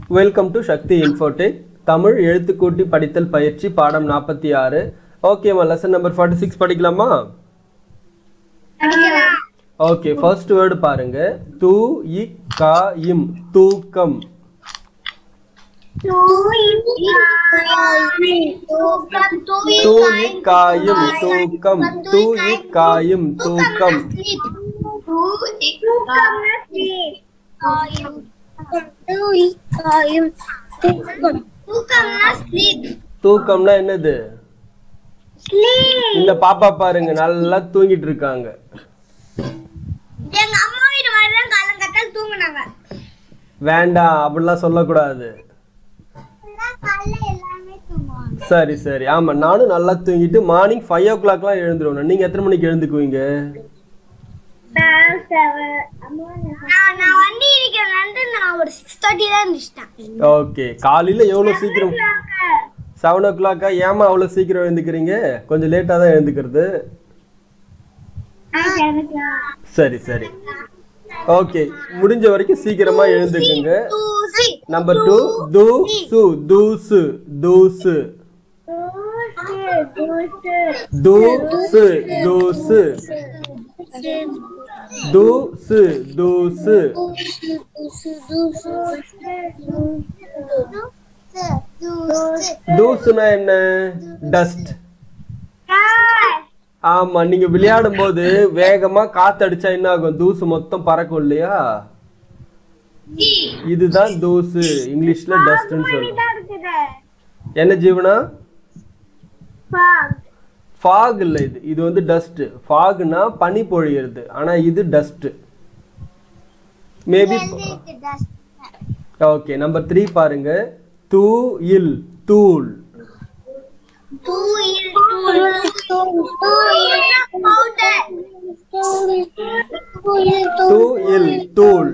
welcome to Sakthi Infotech Tamil எழுத்துக்கூட்டி படித்தல் பயிற்சி பாடம் நாற்பத்தி ஆறு ஓகேம்மா லெசன் நம்பர் ஃபார்ட்டி சிக்ஸ் படிக்கலாமா ஓகே ஃபர்ஸ்ட் வேர்டு பாருங்க தூ இ கா இம் தூக்கம் தூ இ காயும் தூக்கம் தூ இ காயும் தூக்கம் தூக்கம்னா என்னது இந்த பாப்பா பாருங்க நல்லா தூங்கிட்டு இருக்காங்க எங்க அம்மா வீட்டு மாதிரி தான் காலங்கத்தால் தூங்குனாங்க வேண்டாம் அப்படிலாம் சொல்லக்கூடாது காலைல எல்லாமே தூங்குவாங்க சரி சரி ஆமா நானும் நல்லா தூங்கிட்டு மார்னிங் ஃபைவ் ஓ கிளாக்லாம் எழுந்துருவேன் நீங்க எத்தனை மணிக்கு எழுந்துக்குவீங்க நான் நான் வண்டி இடிக்கிறதுல இருந்து நான் ஒரு சிக்ஸ் தேர்ட்டி தான் இருந்துச்சிட்டேன் ஓகே காலையில எவ்வளவு சீக்கிரம் செவன் ஓ கிளாக்கா ஏமா அவ்வளவு சீக்கிரம் எழுந்துக்கிறீங்க கொஞ்சம் லேட்டா தான் எழுந்துக்கிறது சரி சரி ஓகே முடிஞ்ச வரைக்கும் சீக்கிரமா எழுந்துக்குங்க நம்பர் டூ தூ சு தூசு தூசு தூசு தூசு தூசு தூசு தூசுனா என்ன டஸ்ட் ஆமா நீங்க விளையாடும் போது வேகமா காத்தடிச்சா என்ன ஆகும் தூசு மொத்தம் பறக்கும் இல்லையா இதுதான் தூசு இங்கிலீஷ்ல டஸ்ட்னு சொல்லுவோம் என்ன ஜீவனா ஃபாக் இல்ல இது இது வந்து டஸ்ட் ஃபாக்னா பனி பொழியிறது ஆனா இது dust maybe okay number three பாருங்க தூ இல் தூள் தூ இல் தூள்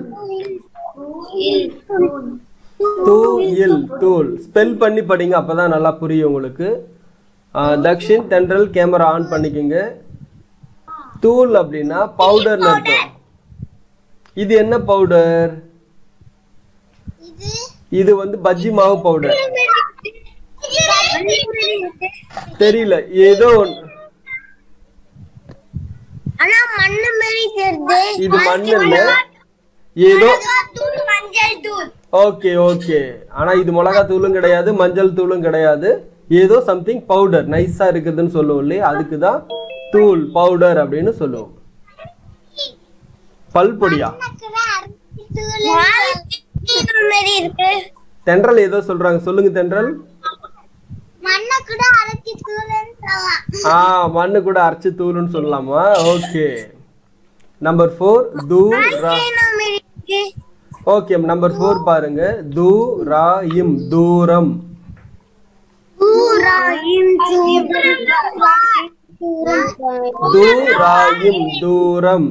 தூ இல் தூள் ஸ்பெல் பண்ணி படிங்க அப்பதான் நல்லா புரியும் உங்களுக்கு ஆ, தக்ஷின் தென்றல் கேமரா ஆன் பண்ணிக்கோங்க தூள் அப்படின்னா பவுடர்னு அர்த்தம் இது என்ன பவுடர் இது வந்து பஜ்ஜி மாவு பவுடர் தெரியல ஏதோ ஒண்ணு ஆனா மண்ணு மாதிரி தெரியுது இது மண் இல்ல ஏதோ தூள் மஞ்சள் தூள் ஓகே ஓகே ஆனா இது மிளகா தூளும் கிடையாது மஞ்சள் தூளும் கிடையாது ஏதோ சம்திங் பவுடர் நைஸா இருக்குதுன்னு சொல்லுவோம் இல்லையா அதுக்கு தான் தூள் பவுடர் அப்படின்னு சொல்லுவோம் பல்பொடியா தூள் மாதிரி இருக்கு தென்றல் ஏதோ சொல்றாங்க சொல்லுங்க தென்றல் மண்ணை கூட அரைச்சி தூள்னு சொல்லலாம் ஆ மண்ணு கூட அரைச்சு தூளுன்னு சொல்லலாமா ஓகே நம்பர் ஃபோர் தூ ரா மாதிரி இருக்கு ஓகே நம்பர் ஃபோர் பாருங்க தூ ரா இம் தூரம் ஊராயும் தூ ரா இம் தூரம்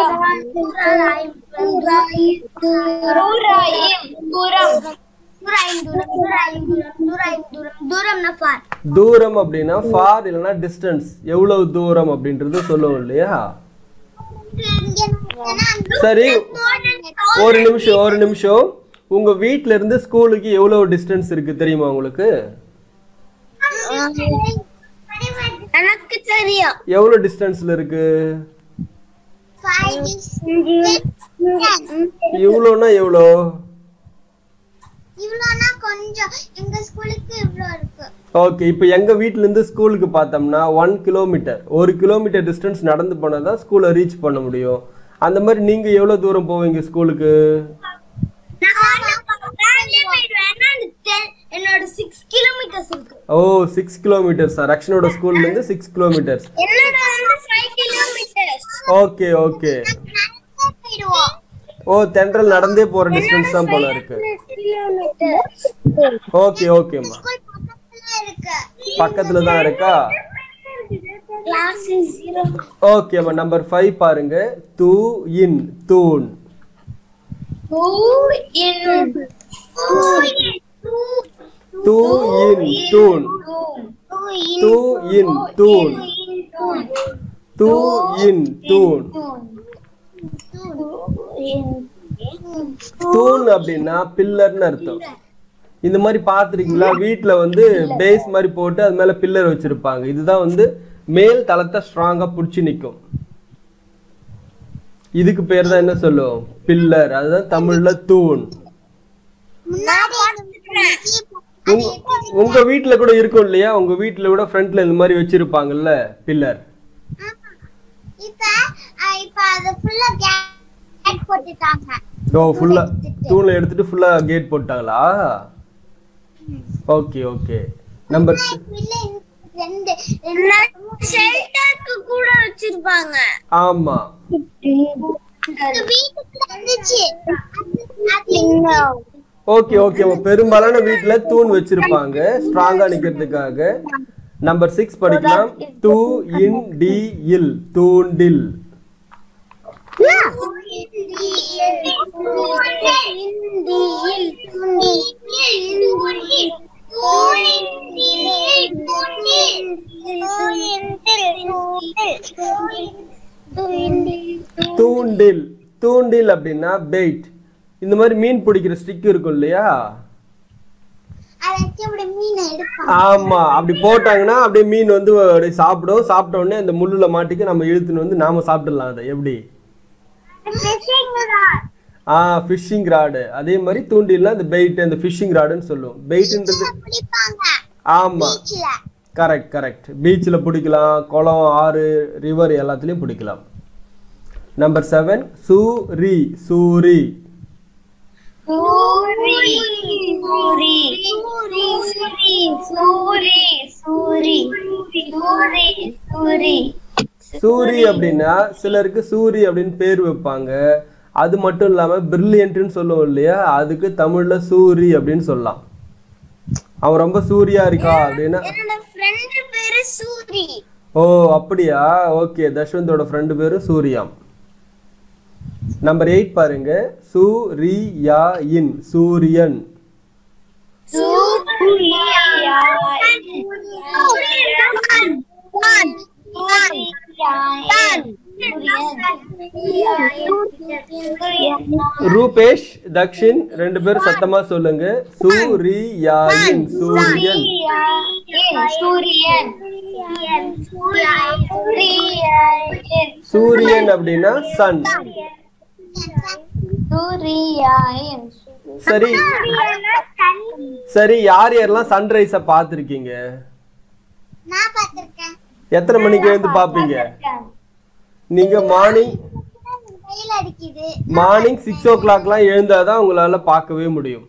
தூரம் அப்படின்னா ஃபார் இல்லைன்னா டிஸ்டன்ஸ் எவ்வளவு தூரம் அப்படின்றது சொல்லுவோம் இல்லையா சரி ஒரு நிமிஷம் ஒரு நிமிஷம் உங்க வீட்ல இருந்து ஸ்கூலுக்கு எவ்வளவு டிஸ்டன்ஸ் இருக்கு தெரியுமா உங்களுக்கு எனக்கு தெரியும் எவ்வளவு டிஸ்டன்ஸ்ல இருக்கு இவ்வளோனா எவ்வளோ இவ்வளோனா கொஞ்சம் எங்க ஸ்கூலுக்கு இவ்வளோ இருக்கு ஓகே இப்போ எங்க வீட்ல இருந்து ஸ்கூலுக்கு பார்த்தோம்னா ஒன் கிலோமீட்டர் ஒரு கிலோமீட்டர் டிஸ்டன்ஸ் நடந்து போனால் தான் ஸ்கூலை ரீச் பண்ண முடியும் அந்த மாதிரி நீங்க எவ்வளவு தூரம் போவீங்க ஸ்கூலுக்கு என்னோட சிக்ஸ் கிலோமீட்டர்ஸ் இருக்கு ஓ சிக்ஸ் கிலோமீட்டர்ஸ் ரக்ஷனோட ஸ்கூல்ல இருந்து சிக்ஸ் கிலோமீட்டர்ஸ் என்னோட வந்து ஃபைவ் கிலோமீட்டர்ஸ் ஓகே ஓகே போயிடுவோம் ஓ தென்றல் நடந்தே போற டிஸ்டன்ஸ் தான் போல இருக்கு ஓகே ஓகேம்மா இருக்கு பக்கத்துல தான் இருக்கா கிளாஸ் ஜீரோ ஓகேம்மா நம்பர் ஃபைவ் பாருங்க தூ இன் தூண் Who in தூ இன் தூண் தூ இன் தூண் தூ இன் தூண் தூண் அப்படின்னா பில்லர்னு அர்த்தம் இந்த மாதிரி பார்த்துருக்கீங்களா வீட்ல வந்து பேஸ் மாதிரி போட்டு அது மேல பில்லர் வச்சிருப்பாங்க இதுதான் வந்து மேல் தளத்தை ஸ்ட்ராங்கா பிடிச்சி நிற்கும் இதுக்கு பேர் தான் என்ன சொல்லுவோம் பில்லர் அதுதான் தமிழ்ல தூண் உங்க உங்க வீட்ல கூட இருக்கும் இல்லையா உங்க வீட்ல கூட ஃப்ரண்ட்ல இந்த மாதிரி வச்சிருப்பாங்கல்ல பில்லர் இப்ப அஹ், இப்ப அது ஃபுல்லா கேட் போட்டுட்டாங்க ஓ ஃபுல்லா தூண்ல எடுத்துட்டு ஃபுல்லா கேட் போட்டாங்களா ஓகே ஓகே நம்பர் இல்ல ரெண்டு ஷெல்டருக்கு கூட வச்சிருப்பாங்க ஆமா வீட்டுக்கு வந்துச்சு அது ஓகே ஓகே பெரும்பாலான வீட்ல தூண் வச்சிருப்பாங்க ஸ்ட்ராங்கா நிக்கிறதுக்காக நம்பர் சிக்ஸ் படிக்கலாம் தூ இன் டி இல் தூண்டில் தூண்டில் தூண்டில் அப்படின்னா பெயிட் இந்த மாதிரி மீன் பிடிக்கிற ஸ்டிக் இருக்கும் இல்லையா மீனை எடுப்பாங்க ஆமா அப்படி போட்டாங்கன்னா அப்படியே மீன் வந்து அப்படியே சாப்பிடும் சாப்பிட்ட உடனே அந்த முள்ளுல மாட்டிக்கு நம்ம இழுத்துன்னு வந்து நாம சாப்பிடலாம் அதை எப்படி ஆ ஃபிஷிங் ராடு அதே மாதிரி தூண்டில்னா அந்த பெயிட் அந்த ஃபிஷிங் ராடுன்னு சொல்லுவோம் பெயிட்ன்றது பிடிப்பாங்க ஆமா பீச்ல கரெக்ட் கரெக்ட் பீச்சில் பிடிக்கலாம் குளம் ஆறு ரிவர் எல்லாத்துலேயும் பிடிக்கலாம் நம்பர் செவன் சூரி சூரி சூரி சூரி சூரி சூரி சூரி சூரி சூரி சூரி அப்படின்னா சிலருக்கு சூரி அப்படின்னு பேர் வைப்பாங்க அது மட்டும் இல்லாம பிரில்லியன்ட்னு சொல்லுவோம் இல்லையா அதுக்கு தமிழ்ல சூரி அப்படின்னு சொல்லலாம் அவன் ரொம்ப சூரியா இருக்கா அப்படின்னா என்னோட ஃப்ரெண்ட் பேரு சூரி ஓ அப்படியா ஓகே தஷ்வந்தோட ஃப்ரெண்டு பேரு சூரியாம் நம்பர் எயிட் பாருங்க சூரியா இன் சூரியன் ரூபேஷ் தக்ஷின் ரெண்டு பேரும் சத்தமா சொல்லுங்க சூரியா இன் சூரியன் சூரியன் சூரியன் அப்படின்னா சன் சூரியன் சரி சரி யார் யாரெல்லாம் சன்ரைஸ பார்த்திருக்கீங்க நான் பார்த்திருக்கேன் எத்தனை மணிக்கு எழுந்து பாப்பீங்க நீங்க மார்னிங் வெயில் அடிக்குது மார்னிங் சிக்ஸ் ஓ கிளாக்லாம் எழுந்தாதான் உங்களால பார்க்கவே முடியும்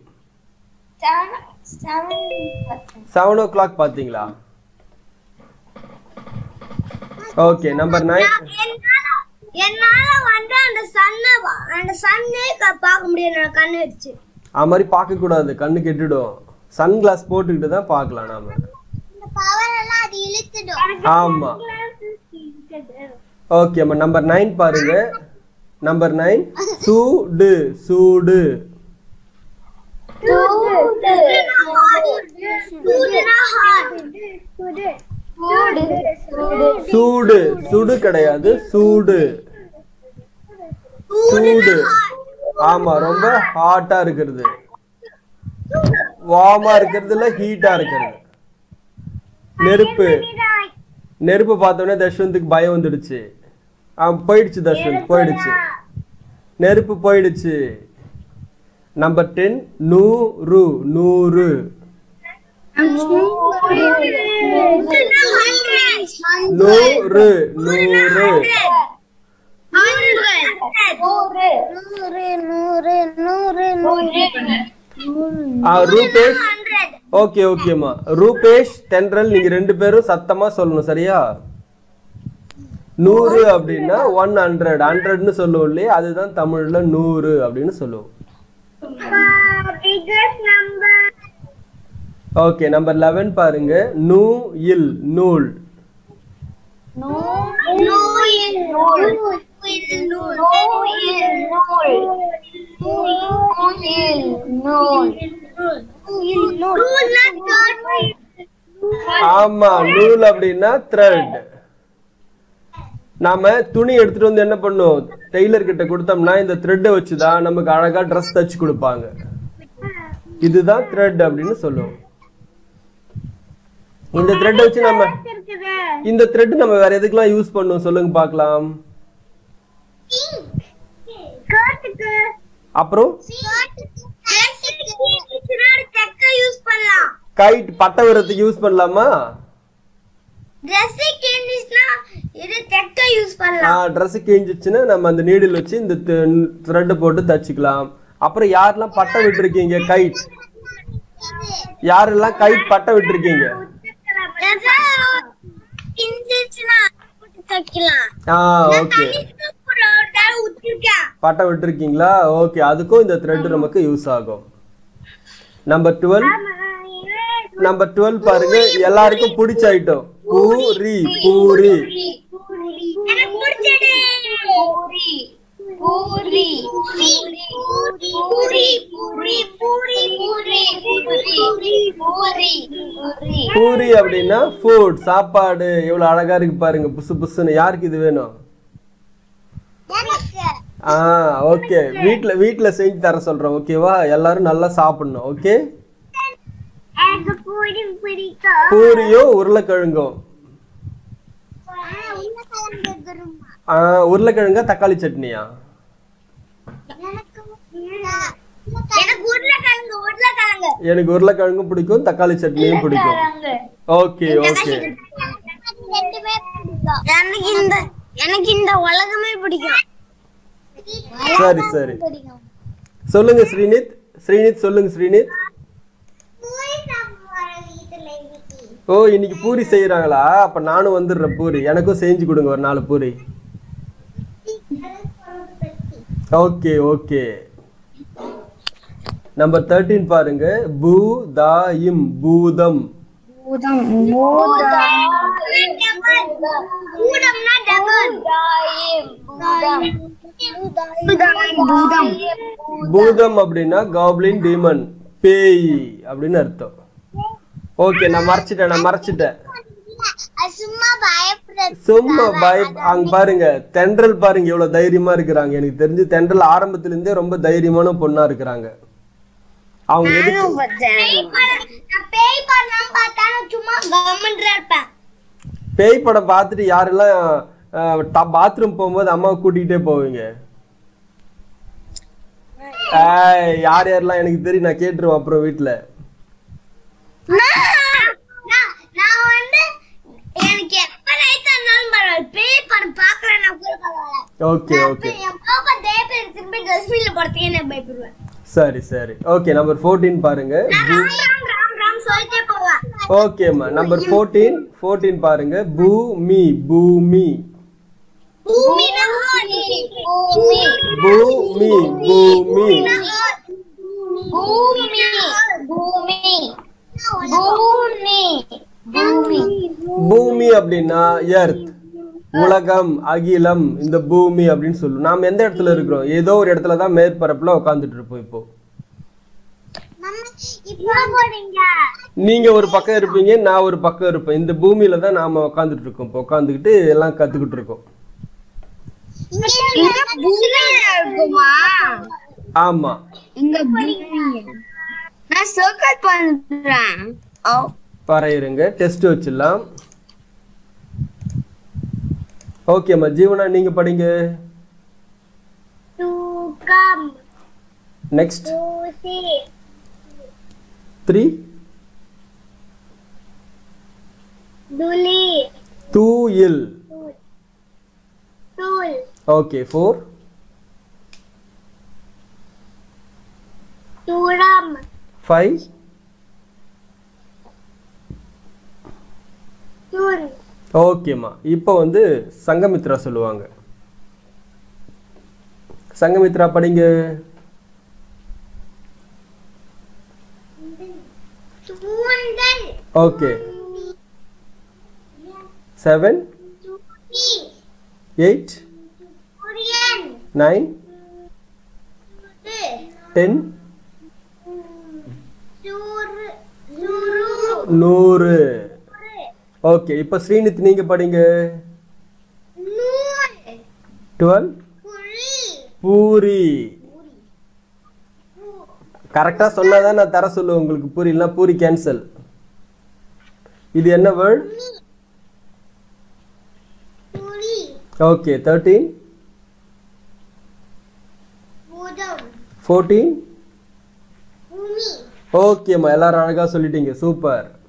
செவன் ஓ கிளாக் பார்த்தீங்களா ஓகே நம்பர் நைன் என்னால என்னால வந்து அந்த சன்ன அந்த சன்னே பார்க்க முடியும் என்னோட கண்ணு வச்சு அது மாதிரி பார்க்க கூடாது கண்ணு கெட்டுடும் சன் கிளாஸ் போட்டுக்கிட்டு தான் பார்க்கலாம் நாம இந்த பவர் எல்லாம் அது இழுத்துடும் ஆமா ஓகே அம்மா நம்பர் நைன் பாருங்க நம்பர் நைன் சூடு சூடு சூடு சுடு கிடையாது சூடு சூடு ஆமா ரொம்ப ஹாட்டா இருக்கிறது வார்மா இருக்கிறது இல்ல ஹீட்டா இருக்கிறது நெருப்பு நெருப்பு பார்த்தோன்னே தஷ்வந்துக்கு பயம் வந்துடுச்சு ஆ போயிடுச்சு தஷ்வந்த் போயிடுச்சு நெருப்பு போயிடுச்சு நம்பர் டென் நூறு நூறு நூறு நூறு ஆ, ரூபேஷ் ஓகே ஓகேம்மா ரூபேஷ் தென்றல் நீங்க ரெண்டு பேரும் சத்தமா சொல்லணும் சரியா நூறு அப்படின்னா ஒன் ஹண்ட்ரட் ஹண்ட்ரட்னு சொல்லுவோம் இல்லையா அதுதான் தமிழ்ல நூறு அப்படின்னு சொல்லுவோம் ஓகே நம்பர் லெவன் பாருங்க நூ இல் நூல் ஆமா நூல் அப்படின்னா த்ரெட் நாம துணி எடுத்துட்டு வந்து என்ன பண்ணுவோம் டெய்லர் கிட்ட கொடுத்தோம்னா இந்த த்ரெட்டை வச்சுதான் நமக்கு அழகா ட்ரெஸ் தச்சு கொடுப்பாங்க இதுதான் த்ரெட் அப்படின்னு சொல்லுவோம் இந்த த்ரெட் வச்சு நம்ம இருக்குது இந்த த்ரெட் நம்ம வேற எதுக்கெல்லாம் யூஸ் பண்ணுவோம் சொல்லுங்க பார்க்கலாம் ஸ்கர்ட்டுக்கு அப்புறம் தெக்க யூஸ் பண்ணலாம் கைட் பட்டை விரத்துக்கு யூஸ் பண்ணலாமா Dress கிழிஞ்சிச்சுன்னா இது தெக்க யூஸ் பண்ணலாம் ட்ரெஸ் கிழிஞ்சிச்சுன்னா நம்ம அந்த நீடில் வச்சு இந்த த்ரெட் போட்டு தச்சுக்கலாம் அப்புறம் யாரெல்லாம் பட்டை விட்டுருக்கீங்க கைட் யாரெல்லாம் கைட் பட்டை விட்டுருக்கீங்க கிழிஞ்சிச்சுன்னா போட்டு தைக்கலாம் ஆ ஓகே ஊத்திருக்கேன் பட்டை விட்டுருக்கீங்களா ஓகே அதுக்கும் இந்த த்ரெட் நமக்கு யூஸ் ஆகும் நம்பர் டுவெல் நம்பர் டுவெல் பாருங்க எல்லாருக்கும் பிடிச்ச ஐட்டம் பூரி பூரி எனக்கு பிடிச்சது பூரி பூரி பூரி பூரி பூரி பூரி பூரி பூரி பூரி பூரி பூரி அப்படின்னா ஃபுட் சாப்பாடு எவ்வளவு அழகா இருக்கு பாருங்க புசு புசுன்னு யாருக்கு இது வேணும் எனக்கு ஆ ஓகே வீட்ல வீட்ல செஞ்சு தர சொல்றேன் ஓகேவா எல்லாரும் நல்லா சாப்பிடணும் ஓகே எனக்கு பூரி பிடிக்கும் பூரியும் உருளைக்கிழங்கும் உருளைக்கிழங்கு குருமா ஆ உருளைக்கிழங்கா தக்காளி சட்னியா எனக்கு உருளைக்கிழங்கு உருளைக்கிழங்கு எனக்கு உருளைக்கிழங்கும் பிடிக்கும் தக்காளி சட்னியும் பிடிக்கும் ஓகே ஓகே ரெண்டுமே பிடிக்கும் எனக்கு இந்த எனக்கு இந்த உலகமே பிடிக்கும் சரி சரி சொல்லுங்க ஸ்ரீனித் ஸ்ரீனித் சொல்லுங்க ஸ்ரீனித் ஓ இன்னைக்கு பூரி செய்யறாங்களா அப்ப நானும் வந்துடுறேன் பூரி எனக்கும் செஞ்சு கொடுங்க ஒரு நாலு பூரி ஓகே ஓகே நம்பர் தேர்ட்டீன் பாருங்க பூ தா இம் பூதம் பூதம்னா டபுள் பூதம் பூதம் அப்படின்னா காப்ளின் டீமன் பேய் அப்படின்னு அர்த்தம் ஓகே நான் மறைச்சிட்டேன் நான் மறைச்சிட்டேன் சும்மா பயப்படுறது சும்மா பய அங்க பாருங்க தென்றல் பாருங்க எவ்வளவு தைரியமா இருக்கிறாங்க எனக்கு தெரிஞ்சு தென்றல் ஆரம்பத்துல இருந்தே ரொம்ப தைரியமான பொண்ணா இருக்கிறாங்க அவங்க எதுக்கு நான் பேய் படம் பார்த்தா நான் சும்மா கவர்மெண்ட்ல இருப்பேன் பேய் படம் பார்த்துட்டு யாரெல்லாம் பாத்ரூம் போகும்போது அம்மாவை கூட்டிகிட்டே போவீங்க ஏய், யார் யாரெல்லாம் எனக்கு தெரியும் நான் கேட்டுருவேன் அப்புறம் வீட்டுல நான் நான் வந்து எனக்கு எப்ப நைட் இருந்தாலும் பரவாயில்ல பேய் படம் பாக்குறேன்னா கூட பரவாயில்ல ஓகே ஓகே என் பாப்பா தேப்பை எடுத்துட்டு போய் டஸ்ட்பின்ல போறதுக்கே நான் பயப்படுவேன் சரி சரி ஓகே நம்பர் ஃபோர்டீன் பாருங்க நான் ராம் ராம் ராம் ராம் சொல்லிட்டே போவேன் ஓகேம்மா நம்பர் ஃபோர்டீன் ஃபோர்டீன் பாருங்க பூமி பூமி பூமினா பூமி பூமி பூமி பூமி பூமி பூமி பூமி பூமி அப்படின்னா எர்த் உலகம் அகிலம் இந்த பூமி அப்படின்னு சொல்லுவோம் நாம் எந்த இடத்துல இருக்கிறோம் ஏதோ ஒரு இடத்துல தான் மேற்பரப்புல உட்காந்துட்டு இருப்போம் இப்போ இப்போ போறீங்க நீங்க ஒரு பக்கம் இருப்பீங்க நான் ஒரு பக்கம் இருப்பேன் இந்த பூமியில தான் நாம உட்காந்துட்டு இருக்கோம் இப்போ உட்காந்துக்கிட்டு எல்லாம் கத்துக்கிட்டு இருக்கோம் இங்க பூமியா இருக்குமா ஆமா இங்க பூமியா நான் சர்க்கிள் பண்றேன் வரையிருங்க டெஸ்ட் வச்சிடலாம் ஓகேம்மா ஜீவனா நீங்க படிங்க தூக்கம் நெக்ஸ்ட் தூசி த்ரீ துளி தூயில் தூள் ஓகே ஃபோர் தூரம் ஃபைவ் தூண் ஓகேம்மா இப்போ வந்து சங்கமித்ரா சொல்லுவாங்க சங்கமித்ரா படிங்க தூண்டல் ஓகே செவன் துணி எயிட் சூரியன் நைன் டென் சூரு சுரு நூறு ஓகே இப்போ ஸ்ரீனித் நீங்க படிங்க நூல் டுவெல் குழி பூரி கரெக்டாக சொன்னால் தான் நான் தர சொல்லுவேன் உங்களுக்கு புரியலனா பூரி கேன்சல் இது என்ன வேர்ட் புலி ஓகே தேர்ட்டீன் பூதம் ஃபோர்டீன் பூமி ஓகேம்மா எல்லாரும் அழகாக சொல்லிட்டீங்க சூப்பர்